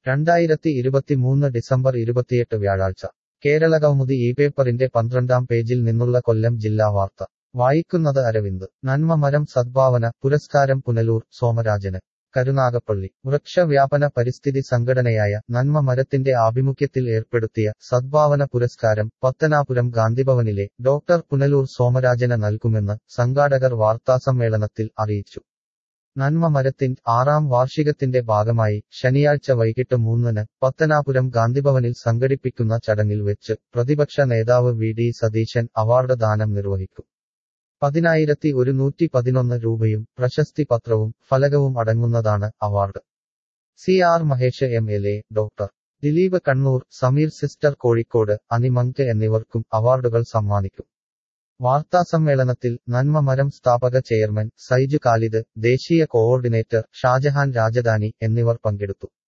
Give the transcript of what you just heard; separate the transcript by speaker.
Speaker 1: രണ്ടായിരത്തി ഇരുപത്തിമൂന്ന് ഡിസംബർ ഇരുപത്തിയെട്ട് വ്യാഴാഴ്ച കേരളകൗമുദി ഈ പേപ്പറിന്റെ പന്ത്രണ്ടാം പേജിൽ നിന്നുള്ള കൊല്ലം ജില്ലാ വാർത്ത വായിക്കുന്നത് അരവിന്ദ് നന്മമരം സദ്ഭാവന പുരസ്കാരം പുനലൂർ സോമരാജന് കരുനാഗപ്പള്ളി വൃക്ഷവ്യാപന പരിസ്ഥിതി സംഘടനയായ നന്മ മരത്തിന്റെ ആഭിമുഖ്യത്തിൽ ഏർപ്പെടുത്തിയ സദ്ഭാവന പുരസ്കാരം പത്തനാപുരം ഗാന്ധിഭവനിലെ ഡോക്ടർ പുനലൂർ സോമരാജന് നൽകുമെന്ന് സംഘാടകർ വാർത്താസമ്മേളനത്തിൽ അറിയിച്ചു നന്മ മരത്തിൻ ആറാം വാർഷികത്തിന്റെ ഭാഗമായി ശനിയാഴ്ച വൈകിട്ട് മൂന്നിന് പത്തനാപുരം ഗാന്ധിഭവനിൽ സംഘടിപ്പിക്കുന്ന ചടങ്ങിൽ വെച്ച് പ്രതിപക്ഷ നേതാവ് വി ഡി സതീശൻ അവാർഡ് ദാനം നിർവഹിക്കും പതിനായിരത്തി ഒരുന്നൂറ്റി പതിനൊന്ന് രൂപയും പ്രശസ്തി പത്രവും ഫലകവും അടങ്ങുന്നതാണ് award C R Mahesh M L A doctor Dileep Kannur Sameer sister Kozhikode അനിമങ്ക് എന്നിവർക്കും അവാർഡുകൾ സമ്മാനിക്കും വാർത്താസമ്മേളനത്തിൽ നന്മ മരം സ്ഥാപക ചെയർമാൻ സൈജു ഖാലിദ് ദേശീയ കോഓർഡിനേറ്റർ ഷാജഹാൻ രാജധാനി എന്നിവർ പങ്കെടുത്തു